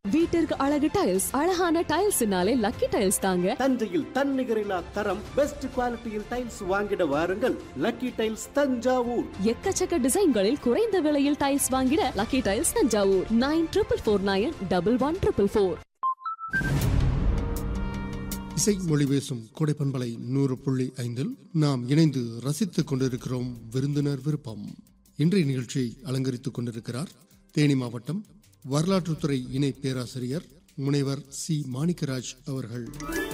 வீட்டிற்கு அழகு டைல்ஸ் அழகான டைல்ஸ்னாலே லக்கி டைல்ஸ் தாங்க தஞ்சையில் தன்னிகரில்லா தரம் பெஸ்ட் குவாலிட்டியில் டைல்ஸ் வாங்கிட வாருங்கள் லக்கி டைல்ஸ் தஞ்சாவூர் எக்கச்சக்க டிசைன்களில் குறைந்த விலையில் டைல்ஸ் வாங்கிட lucky tiles Thanjavur nine triple four nine double one triple four இசை மொழி பேசும் கொடைப்பண்பலை நூறு புள்ளி ஐந்தில் நாம் இணைந்து ரசித்துக் கொண்டிருக்கிறோம் விருந்தினர் விருப்பம் இன்றைய நிகழ்ச்சியை அலங்கரித்துக் கொண்டிருக்கிறார் தேனி மாவட்டம் வரலாற்றுத்துறை இணை பேராசிரியர் முனைவர் சி மாணிக்கராஜ் அவர்கள்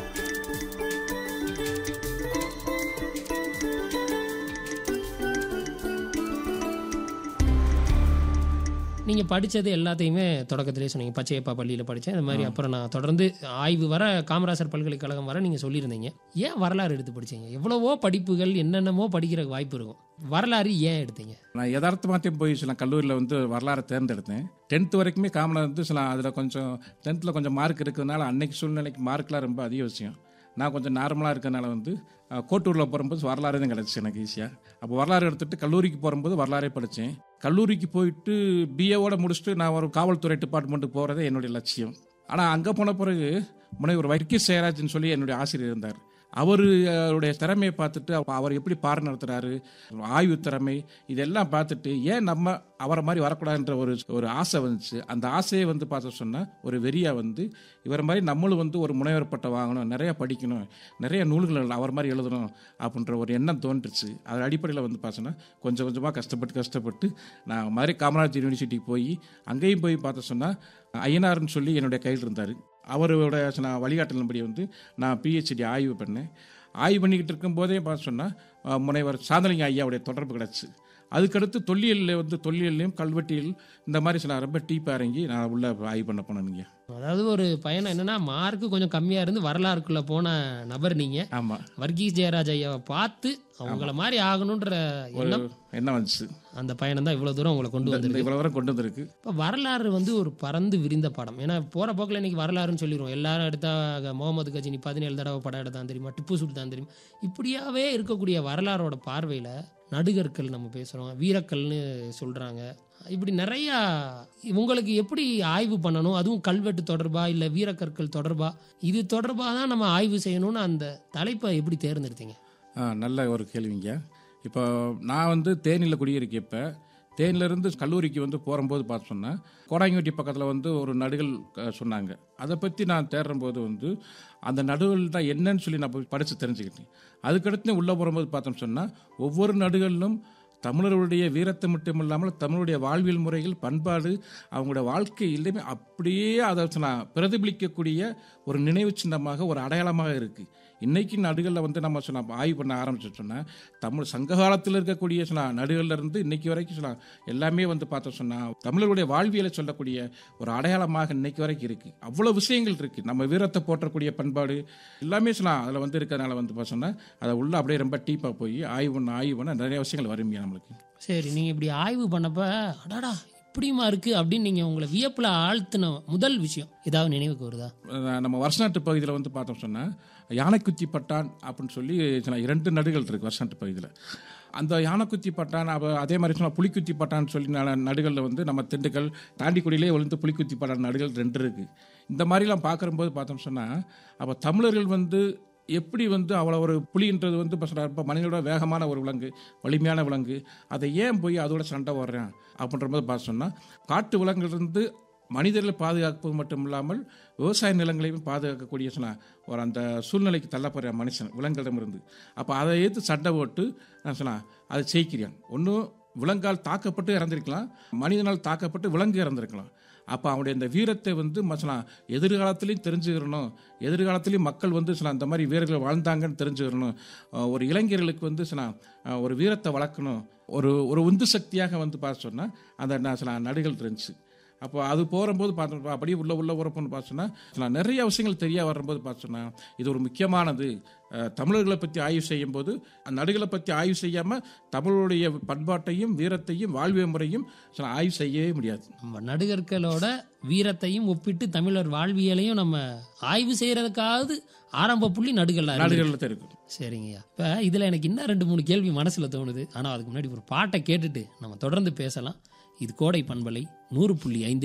நீங்கள் படித்தது எல்லாத்தையுமே தொடக்கத்திலே சொன்னீங்க பச்சையப்பா பள்ளியில் படித்தேன் இந்த மாதிரி அப்புறம் நான் தொடர்ந்து ஆய்வு வர காமராசர் பல்கலைக்கழகம் வர நீங்கள் சொல்லியிருந்தீங்க ஏன் வரலாறு எடுத்து படிச்சீங்க எவ்வளவோ படிப்புகள் என்னென்னமோ படிக்கிற வாய்ப்பு இருக்கும் வரலாறு ஏன் எடுத்தீங்க நான் யதார்த்தமாத்தையும் போய் சில கல்லூரியில் வந்து வரலாறு தேர்ந்தெடுத்தேன் டென்த்து வரைக்குமே காமனாக வந்து சில அதில் கொஞ்சம் டென்த்தில் கொஞ்சம் மார்க் இருக்கிறதுனால அன்னைக்கு சூழ்நிலைக்கு மார்க்லாம் ரொம்ப அதிக விஷயம் நான் கொஞ்சம் நார்மலாக இருக்கறனால வந்து அஹ், கோட்டூரில் போகும்போது வரலாறு தான் கிடச்சிச்சு எனக்கு ஈஸியாக அப்போ வரலாறு எடுத்துட்டு கல்லூரிக்கு போகும்போது வரலாறே படித்தேன் கல்லூரிக்கு போயிட்டு பிஏவோட முடிச்சுட்டு நான் ஒரு காவல்துறை டிபார்ட்மெண்ட்டுக்கு போகிறதே என்னுடைய லட்சியம் ஆனால் அங்கே போன பிறகு முனைவர் வர்க்கீஸ் ஜெயராஜ்னு சொல்லி என்னுடைய ஆசிரியர் இருந்தார் அவருடைய திறமையை பார்த்துட்டு அப்ப அவர் எப்படி பாடம் நடத்துறாரு ஆய்வு திறமை இதெல்லாம் பார்த்துட்டு ஏன் நம்ம அவரை மாதிரி வரக்கூடாதுன்ற ஒரு ஒரு ஆசை வந்துச்சு அந்த ஆசையை வந்து பார்த்து சொன்னால் ஒரு வெறியா வந்து இவரை மாதிரி நம்மளும் வந்து ஒரு முனைவர் பட்டம் வாங்கணும் நிறைய படிக்கணும் நிறைய நூல்கள் அவர் மாதிரி எழுதணும் அப்படின்ற ஒரு எண்ணம் தோன்றுச்சு அது அடிப்படையில் வந்து பார்த்தோன்னா கொஞ்சம் கொஞ்சமாக கஷ்டப்பட்டு கஷ்டப்பட்டு நான் மாதிரி காமராஜ் யூனிவர்சிட்டிக்கு போய் அங்கேயும் போய் பார்த்து சொன்னால் ஐயனார்னு சொல்லி என்னுடைய கையில் இருந்தார் அவரோட நான் வழிகாட்டலின்படி வந்து நான் பிஹெச்டி ஆய்வு பண்ணேன் ஆய்வு பண்ணிக்கிட்டு இருக்கும்போதே பார்த்து சொன்னால் முனைவர் சாந்தலிங்க ஐயாவுடைய தொடர்பு கிடச்சி அதுக்கடுத்து தொல்லியலில் வந்து தொல்லியல்லையும் கல்வெட்டியில் இந்த மாதிரி சில ரொம்ப டீப்பாக இறங்கி நான் உள்ள ஆய்வு பண்ண போனேனுங்க அதாவது ஒரு பயணம் என்னன்னா மார்க்கு கொஞ்சம் கம்மியாக இருந்து வரலாறுக்குள்ள போன நபர் நீங்கள் ஆமாம் வர்கீஸ் ஜெயராஜ் ஐயாவை பார்த்து அவங்கள மாதிரி ஆகணுன்ற ஒரு எண்ணம் என்ன வந்துச்சு அந்த பயணம் தான் இவ்வளோ தூரம் உங்களை கொண்டு இந்த வந்திருக்கு இவ்வளோ வரை கொண்டு வந்திருக்கு இப்போ வரலாறு வந்து ஒரு பறந்து விரிந்த படம் ஏன்னா போகிற போக்கில் இன்னைக்கு வரலாறுன்னு சொல்லிடுவோம் எல்லாரும் எடுத்தா முகமது கஜினி பதினேழு தடவை படம் எடுத்தான் தெரியுமா டிப்பு சுல்தான் தெரியுமா இப்படியாவே இருக்கக்கூடிய வரலாறோட பார்வையில் நடுகற்கள் நம்ம பேசுகிறோம் வீரக்கல்னு சொல்கிறாங்க இப்படி நிறையா உங்களுக்கு எப்படி ஆய்வு பண்ணணும் அதுவும் கல்வெட்டு தொடர்பா இல்லை வீரக்கற்கள் தொடர்பா இது தொடர்பாக தான் நம்ம ஆய்வு செய்யணும்னு அந்த தலைப்பை எப்படி தேர்ந்தெடுத்தீங்க ஆ நல்ல ஒரு கேள்விங்க இப்போ நான் வந்து தேனியில் குடியிருக்கப்ப தேனியிலேருந்து கல்லூரிக்கு வந்து போகும்போது பார்த்து சொன்னேன் கோடாங்கிவட்டி பக்கத்தில் வந்து ஒரு நடுகள் அஹ், சொன்னாங்க அதை பற்றி நான் தேடும்போது வந்து அந்த நடுகள் தான் என்னன்னு சொல்லி நான் போய் படித்து தெரிஞ்சுக்கிட்டேன் அதுக்கடுத்து உள்ளே போகும்போது பார்த்தோம்னு சொன்னால் ஒவ்வொரு நடுகளிலும் தமிழர்களுடைய வீரத்தை மட்டும் இல்லாமல் தமிழுடைய வாழ்வியல் முறைகள் பண்பாடு அவங்களுடைய வாழ்க்கை எல்லாமே அப்படியே அதை நான் பிரதிபலிக்கக்கூடிய ஒரு நினைவு சின்னமாக ஒரு அடையாளமாக இருக்குது இன்னைக்கு நடுகளில் வந்து நம்ம சொன்ன ஆய்வு பண்ண ஆரம்பிச்சு சொன்னால் தமிழ் சங்க காலத்தில் இருக்கக்கூடிய சொன்ன நடுகள்ல இருந்து இன்னைக்கு வரைக்கும் சொன்ன எல்லாமே வந்து பார்த்தோம் சொன்னால் தமிழர்களுடைய வாழ்வியலை சொல்லக்கூடிய ஒரு அடையாளமாக இன்னைக்கு வரைக்கும் இருக்குது அவ்வளோ விஷயங்கள் இருக்குது நம்ம வீரத்தை போற்றக்கூடிய பண்பாடு எல்லாமே சொன்னா அதில் வந்து இருக்கிறதுனால வந்து பார்த்தோம்னா அதை உள்ள அப்படியே ரொம்ப டீப்பாக போய் ஆய்வு பண்ண ஆய்வு பண்ண நிறைய விஷயங்கள் வரும்பியா நம்மளுக்கு சரி நீங்கள் இப்படி ஆய்வு பண்ணப்ப அடாடா இப்படியுமா இருக்குது அப்படின்னு நீங்கள் உங்களை வியப்பில் ஆழ்த்தின முதல் விஷயம் ஏதாவது நினைவுக்கு வருதா அஹ் நம்ம வருஷநாட்டு பகுதியில் வந்து பார்த்தோம் சொன்னால் யானைக்குத்தி பட்டான் அப்படின்னு சொல்லி சில இரண்டு நடுகள் இருக்குது வருஷநாட்டு பகுதியில் அந்த யானைக்குத்தி பட்டான் அப்போ அதே மாதிரி சொன்னால் புலிக்குத்தி பட்டான்னு சொல்லி ந- நடுகளில் வந்து நம்ம திண்டுக்கல் தாண்டிக்குடியிலே விழுந்து புலிக்குத்தி பட்டான் நடுகள் ரெண்டு இருக்குது இந்த மாதிரிலாம் பார்க்கும்போது பார்த்தோம் சொன்னால் அப்போ தமிழர்கள் வந்து எப்படி வந்து அவ்வளோ ஒரு புலின்றது வந்து இப்போ சொல்ற- இப்போ மனிதனோட வேகமான ஒரு விலங்கு வலிமையான விலங்கு அதை ஏன் போய் அதோட சண்டை வர்றேன் அப்படின்ற போது பார்த்து சொன்னால் காட்டு விலங்குலேருந்து மனிதர்களை பாதுகாப்பது மட்டும் இல்லாமல் விவசாய நிலங்களையும் பாதுகாக்கக்கூடிய சொன்ன ஒரு அந்த சூழ்நிலைக்கு தள்ளப்படுற மனுஷன் விலங்குகளிடமிருந்து அப்போ அதை எடுத்து சண்டை போட்டு நான் சொன்னா அதை ஜெயிக்கிறான் ஒன்றும் விலங்கால் தாக்கப்பட்டு இறந்திருக்கலாம் மனிதனால் தாக்கப்பட்டு விலங்கு இறந்திருக்கலாம் அப்போ அவனுடைய இந்த வீரத்தை வந்து மசனா எதிர்காலத்திலையும் தெரிஞ்சுக்கிறணும் எதிர்காலத்திலையும் மக்கள் வந்து சில அந்த மாதிரி வீரர்கள் வாழ்ந்தாங்கன்னு தெரிஞ்சுக்கிறணும் அஹ் ஒரு இளைஞர்களுக்கு வந்து சில அஹ் ஒரு வீரத்தை வளர்க்கணும் ஒரு ஒரு உந்து சக்தியாக வந்து பார்த்து சொன்னால் அந்த நான் சில நடுகள் இருந்துச்சு அப்போ அது போகும்போது பார்த்தோம் அப்படியே உள்ள உள்ள உறப்புன்னு பார்த்தோன்னா நான் நிறைய விஷயங்கள் தெரிய வரும்போது பார்த்தோன்னா இது ஒரு முக்கியமானது அஹ், தமிழர்களை பற்றி ஆய்வு செய்யும்போது அந்த நடுகளை பற்றி ஆய்வு செய்யாமல் தமிழுடைய பண்பாட்டையும் வீரத்தையும் வாழ்விய முறையும் சில ஆய்வு செய்யவே முடியாது நம்ம நடுகர்களோட வீரத்தையும் ஒப்பிட்டு தமிழர் வாழ்வியலையும் நம்ம ஆய்வு செய்யறதுக்காவது ஆரம்ப புள்ளி நடுகள் நாடுகளில் தான் இருக்கும் சரிங்கய்யா இப்போ இதில் எனக்கு இன்னும் ரெண்டு மூணு கேள்வி மனசில் தோணுது ஆனால் அதுக்கு முன்னாடி ஒரு பாட்டை கேட்டுட்டு நம்ம தொடர்ந்து பேசலாம் இது கோடை பண்பலை நூறு புள்ளி ஐந்து